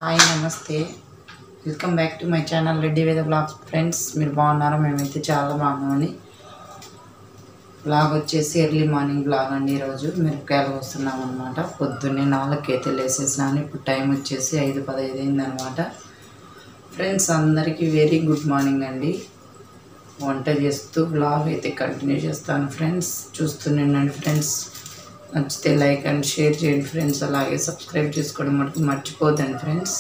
Hi నమస్తే welcome back to my channel Reddy Veda blogs friends మీరు బాగున్నారా మేమైతే చాలా బాగున్నామని బ్లాగ్ వచ్చేసి ఎర్లీ మార్నింగ్ బ్లాగ్ అండి ఈరోజు మిరపకాయలు వస్తున్నాం అనమాట పొద్దున్నే నాలుగుకైతే లేసేసినాను ఇప్పుడు టైం వచ్చేసి ఐదు పదహైదు అయిందనమాట ఫ్రెండ్స్ అందరికీ వెరీ గుడ్ మార్నింగ్ అండి వంట చేస్తూ బ్లాగ్ అయితే కంటిన్యూ చేస్తాను ఫ్రెండ్స్ చూస్తుండండి ఫ్రెండ్స్ నచ్చితే లైక్ అండ్ షేర్ చేయండి ఫ్రెండ్స్ అలాగే సబ్స్క్రైబ్ చేసుకోవడం మటుకు మర్చిపోద్దండి ఫ్రెండ్స్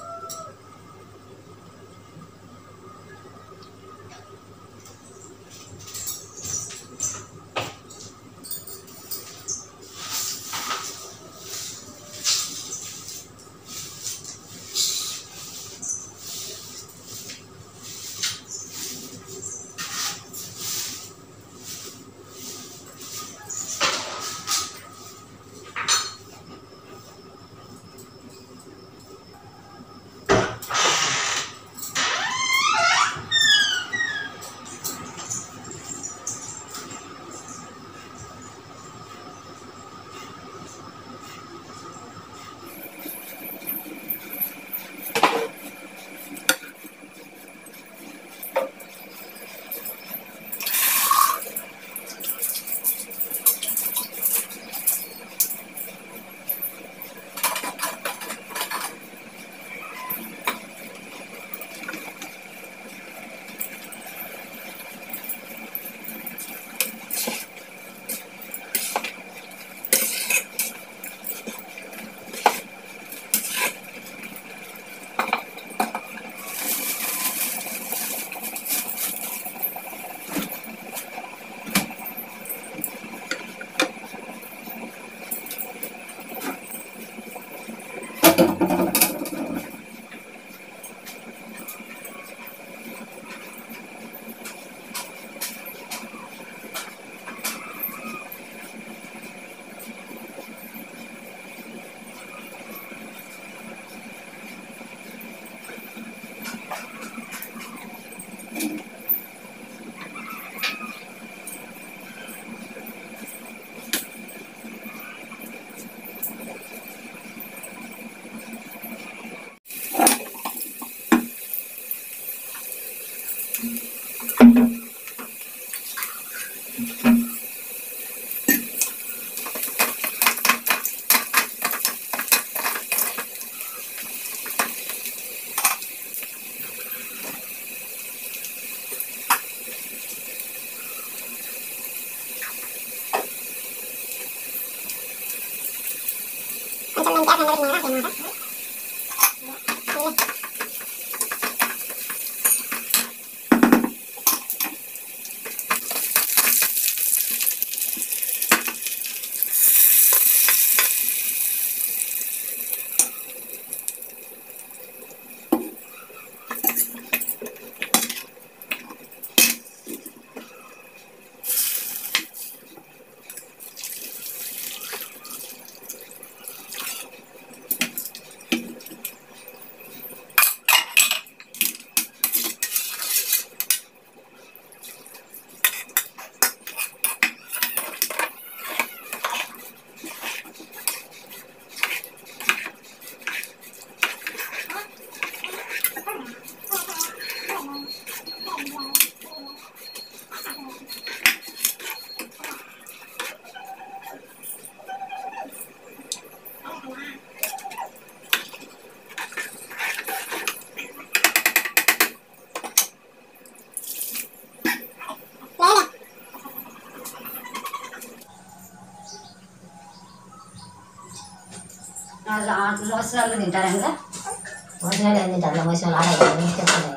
మోసాలు తింటారా ఇంకా మోసనాడు ఏం తింటారు మోసం ఆడే నీకు చెప్పలేదు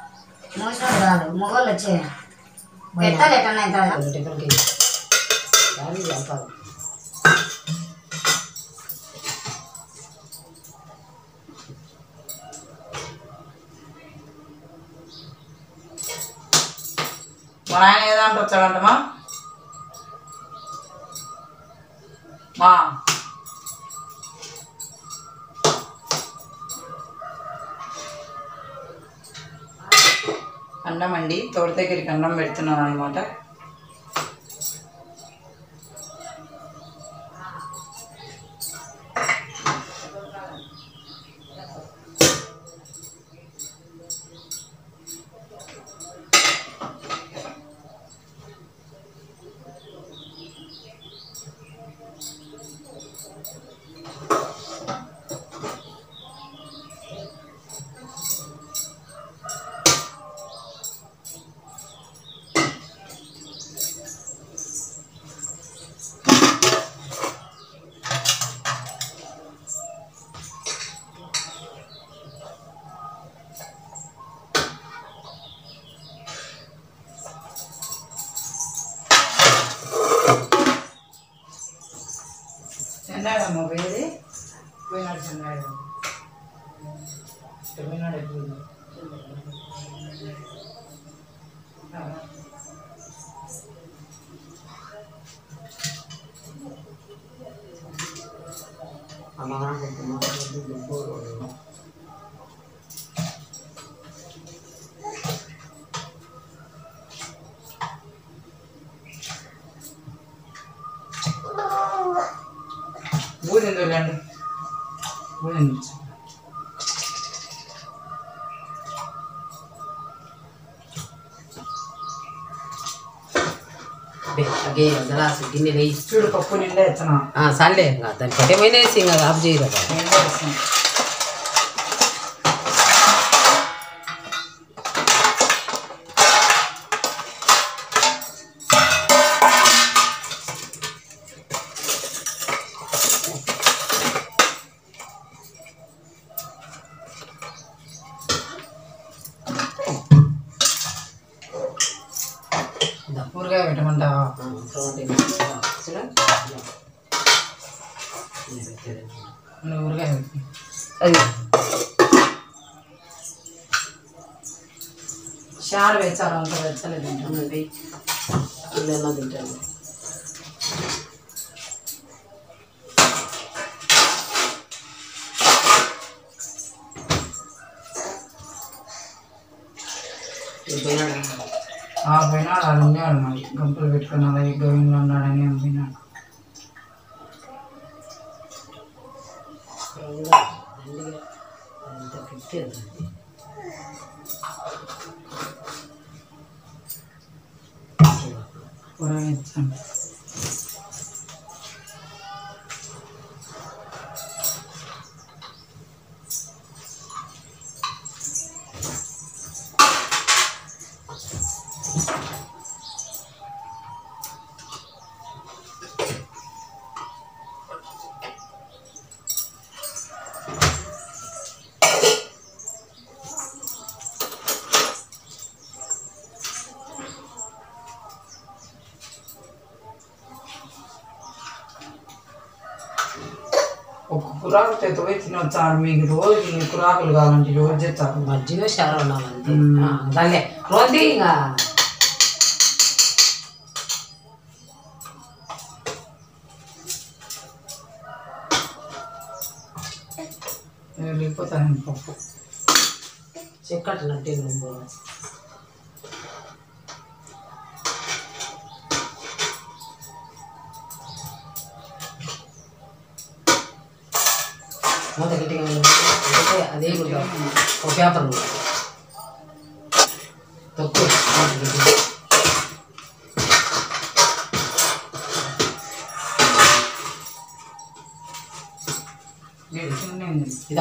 మోసాలు కాదు మొగోళ్ళు వచ్చే పెట్టాలి ఎట్టన్నా అవుతుందా టిఫిన్కి ఖాళీ వ్యాపారం మా నాయన ఏదంటే వచ్చాడంటమా మా అన్నం అండి తోట దగ్గరికి అన్నం పెడుతున్నాను అనమాట బూదింది వెళ్ళండి బూదింది అగే గ్లాస్ గిన్నె వేయి చూడు పప్పు నిండా ఎత్తనా సర్లే ఇంకా దాని పట్టేమైనా వేసి ఇంకా ఆఫ్ చేయరా నిండా వేస్తాను ఊరగాయ పెట్టమంటావా నువ్వు ఊరగాయ పెట్టు అది షార్ వేచాలి అంత వెచ్చలేదు ఉన్నది పిల్లలు తింటాను పోయినాడు ఆ పోయినాడు అది ఉండేవాడు మరి గంపులు పెట్టుకుని అలా గోవింలో ఉన్నాడని పోయినాడు అంత పెట్టేది కూర వేస్తాను ఒక కురాకు తెత్తపోయి తినొచ్చాడు మీకు రోజు ఇన్ని కురాకులు కావాలంటే రోజు చేస్తారు మధ్యలో షార ఉన్నామంతే మ్మ్. దాన్ని రోంది ఇంకా వెళ్ళిపోతాను పప్పు చెక్కట్లంటే నువ్వు మూత గట్టిగా ఉంది. అదే కూడా ఒక పేపర్ ఉంది. తక్కువ మూత గట్టిగా. వేడి చిన్న ఉంది. ఇదా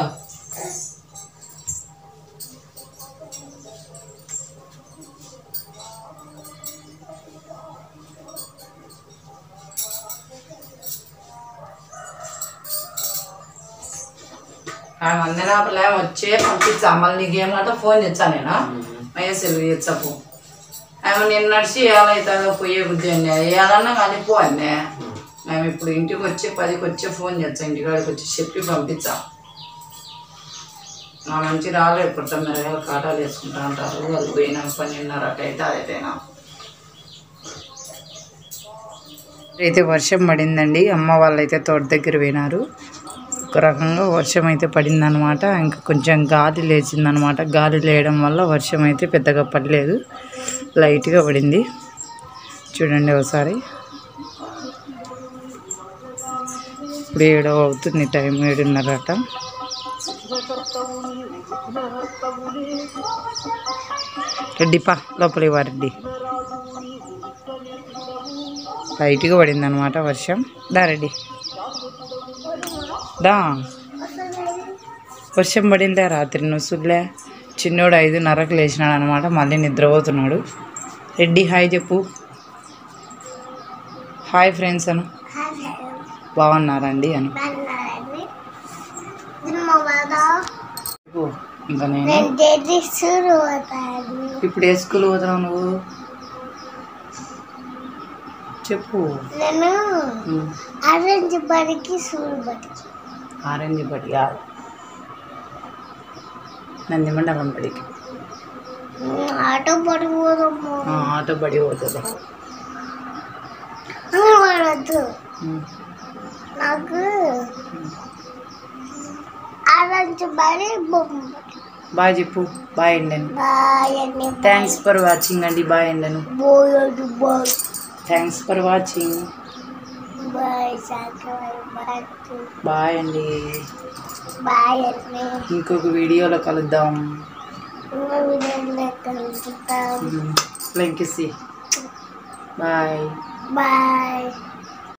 ఆమె అందరాపలే వచ్చే పంపించా మళ్ళీ నీకేమంటే ఫోన్ చేచ్చా నేను మహేశ్వరు చేచ్చపు ఆమె నేను నడిచి ఏమైతుందో పోయే బుద్ధి అండి ఏదన్నా కానీ పో అన్నే మేము ఇప్పుడు ఇంటికి వచ్చి పదికి వచ్చి ఫోన్ చేస్తాం ఇంటికాడికి వచ్చి చెప్పి పంపించా నా మంచి రాలే ఇప్పుడు తొమ్మిది వేల కాటాలు వేసుకుంటా అంటారు వాళ్ళు పోయినా పన్నెండున్నర అయితే అదైతేనా అయితే వర్షం పడిందండి అమ్మ వాళ్ళైతే తోట దగ్గర పోయినారు ఒక రకంగా వర్షం అయితే పడిందనమాట ఇంకా కొంచెం గాలి లేచిందనమాట గాలి లేయడం వల్ల వర్షం అయితే పెద్దగా పడలేదు లైట్గా పడింది చూడండి ఒకసారి ఇప్పుడు ఏడో అవుతుంది టైం ఏడున్నరట రెడ్డిపా లోపలికి వా రెడ్డి లైట్గా పడింది అనమాట వర్షం దా రెడ్డి దా వర్షం పడిందే రాత్రి నుసులే చిన్నోడు ఐదున్నరకు లేచినాడు అనమాట మళ్ళీ నిద్రపోతున్నాడు రెడ్డి హాయ్ చెప్పు హాయ్ ఫ్రెండ్స్ అను బాగున్నారండి అను చెప్పు. ఇంకా నేను ఇప్పుడు ఏ స్కూల్ పోతున్నావు నువ్వు చెప్పు నేను ఉమ్. ఆరెంజ్ బడికి సూడు బడికి ఆరెంజ్ బడి కాదు నందిమండలం బడికి ఆటో పడిపోదమ్మా ఆ, ఆటో బడి పోతుంది పడద్దు ఉమ్. నాకు అలాంటి బడి బొమ్మ బాయ్ చెప్పు బాయ్ అండను బాయని థ్యాంక్స్ ఫర్ వాచింగ్ అండి బాయ్ అండను బోయడు bye thanks for watching bye సాకర్ బాయ్ బాయ్ అండి బాయ్ అని ఇంకొక వీడియోలో కలుద్దాం ఇంకా వీడియోలో కలుగుతాం thank you see bye bye